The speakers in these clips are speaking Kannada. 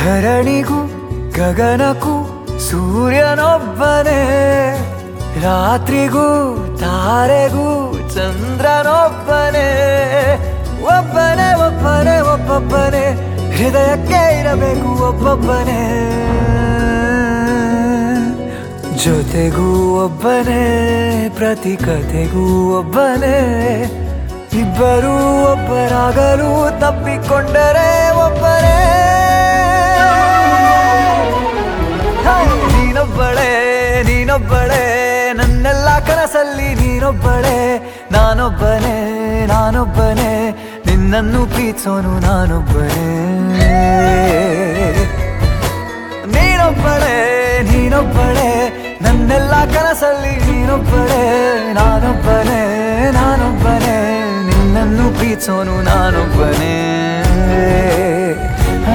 ಧರಣಿಗೂ ಗಗನಕ್ಕೂ ಸೂರ್ಯನೊಬ್ಬನೇ ರಾತ್ರಿಗೂ ತಾರೆಗೂ ಚಂದ್ರನೊಬ್ಬನೇ ಒಬ್ಬನೇ ಒಬ್ಬನೇ ಒಬ್ಬೊಬ್ಬನೇ ಹೃದಯಕ್ಕೆ ಇರಬೇಕು ಒಬ್ಬೊಬ್ಬನೇ ಜೊತೆಗೂ ಒಬ್ಬನೇ ಪ್ರತಿ ಕಥೆಗೂ ಒಬ್ಬನೇ ಇಬ್ಬರೂ ಒಬ್ಬರಾಗಲು ತಪ್ಪಿಕೊಂಡರೆ ಒಬ್ಬರೇ ಹೇ, ನೀನೊಬ್ಬಳೇ ನೀನೊಬ್ಬಳೇ ನನ್ನೆಲ್ಲ ಕನಸಲ್ಲಿ ನೀನೊಬ್ಬಳೇ ನಾನೊಬ್ಬನೇ ನಾನೊಬ್ಬನೇ ನಿನ್ನನ್ನು ಪ್ರೀತಿಸೋನು ನಾನೊಬ್ಬನೇ ನೀನೊಬ್ಬಳೇ ನೀನೊಬ್ಬಳೇ ನನ್ನೆಲ್ಲ ಕನಸಲ್ಲಿ ನೀನೊಬ್ಬಳೇ ನಾನೊಬ್ಬನೇ ನಾನೊಬ್ಬನೇ ನಿನ್ನನ್ನು ಪ್ರೀತಿಸೋನು ನಾನೊಬ್ಬನೇ ಆ.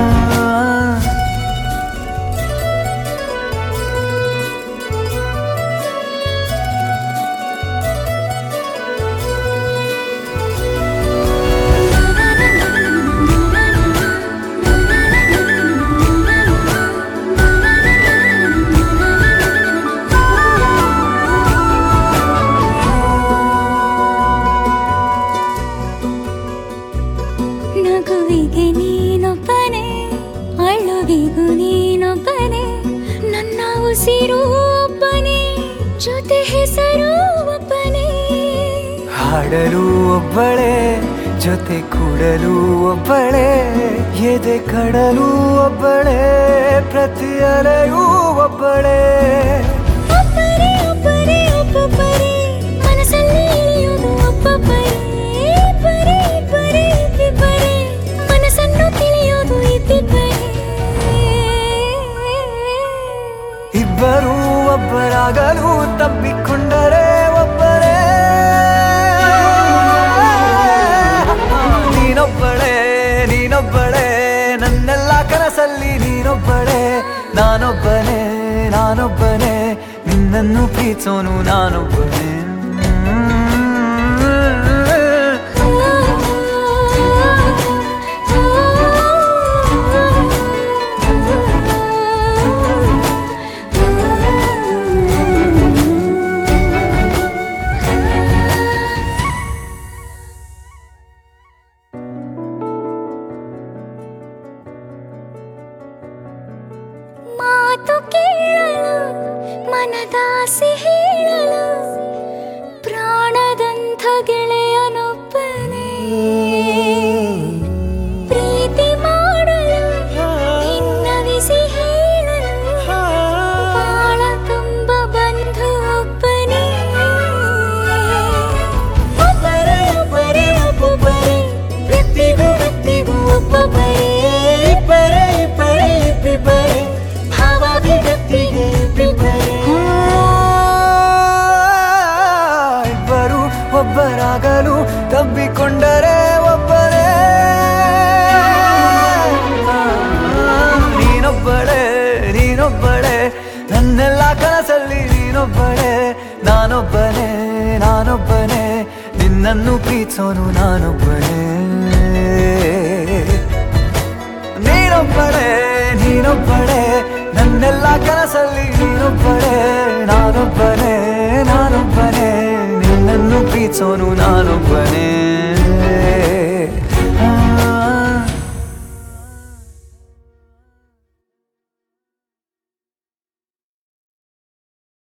ನಗುವಿಗೆ ನೀನೊಬ್ಬನೇ ಅಳುವಿಗೂ ನೀನೊಬ್ಬನೇ ನನ್ನ ಉಸಿರು ಒಬ್ಬನೇ ಜೊತೆ ಹೆಸರು ಒಬ್ಬನೇ ಹಾಡಲು ಒಬ್ಬಳೇ ಜೊತೆ ಕೂಡಲು ಒಬ್ಬಳೇ ಎದೆ ಕಡಲು ಒಬ್ಬಳೇ ಪ್ರತಿ ಅಲೆಯೂ ಒಬ್ಬಳೇ ಒಬ್ಬರೇ ಒಬ್ಬರೇ ಒಬ್ಬೊಬ್ಬರೇ ಮನಸ್ಸಲ್ಲಿ ಇಳಿಯೋದು ಒಬ್ಬೊಬ್ಬರೇ ಇಬ್ಬರೇ ಇಬ್ಬರೇ ಇಬ್ಬಿಬ್ಬರೇ ಮನಸ್ಸನ್ನು ತಿಳಿಯೋದು ಇಬ್ಬಿಬ್ಬರೇ ಇಬ್ಬರೂ ಒಬ್ಬರಾಗಲು ತಪ್ಪಿಕೊಂಡರೆ ಒಬ್ಬರೇ ನೀನೊಬ್ಬಳೇ ನೀನೊಬ್ಬಳೇ ನನ್ನೆಲ್ಲ ಕನಸಲ್ಲಿ ನೀನೊಬ್ಬಳೇ ನಾನೊಬ್ಬನೇ ನಾನೊಬ್ಬನೇ ನಿನ್ನನ್ನು ಪ್ರೀತಿಸೋನು ನಾನೊಬ್ಬನೇ ಮಾತು ಕೇಳಲು ಮನದಾಸೆ ಹೇಳಲು ಪ್ರಾಣದಂಥ ಗೆಳೆಯನೊಬ್ಬನೇ ಪ್ರೀತಿ ಮಾಡಲು ಭಿನ್ನವಿಸಿ ಹೇಳಲು ಬಾಳ ತುಂಬ ಬಂಧು ಒಬ್ಬನೇ ಒಬ್ಬರೇ ಒಬ್ಬರೇ ಒಬ್ಬೊಬ್ಬರೇ ವ್ಯಕ್ತಿಗೂ ವ್ಯಕ್ತಿಗೂ ಒಬ್ಬೊಬ್ಬರೇ ಇಬ್ಬರೇ ಇಬ್ಬರೇ ಇಬ್ಬಿಬ್ಬರೇ ಭಾವಾಭಿವ್ಯಕ್ತಿಗೆ ಇಬ್ಬಿಬ್ಬರೇ ಇಬ್ಬರು ಒಬ್ಬರಾಗಲು ತಬ್ಬಿಕೊಂಡರೆ ಒಬ್ಬರೇ ನೀನೊಬ್ಬಳೇ ನೀನೊಬ್ಬಳೇ ನನ್ನೆಲ್ಲ ಕನಸಲ್ಲಿ ನೀನೊಬ್ಬಳೇ ನಾನೊಬ್ಬನೇ ನಾನೊಬ್ಬನೇ ನಿನ್ನನ್ನು ಪ್ರೀತಿಸೋನು ನಾನೊಬ್ಬನೇ ನೀನೊಬ್ಬಳೇ ನೀನೊಬ್ಬಳೇ ನನ್ನೆಲ್ಲ ಕನಸಲ್ಲಿ ನೀನೊಬ್ಬಳೇ ನಾನೊಬ್ಬನೇ ನಾನೊಬ್ಬನೇ ನಿನ್ನನ್ನು ಪ್ರೀತಿಸೋನು ನಾನೊಬ್ಬನೇ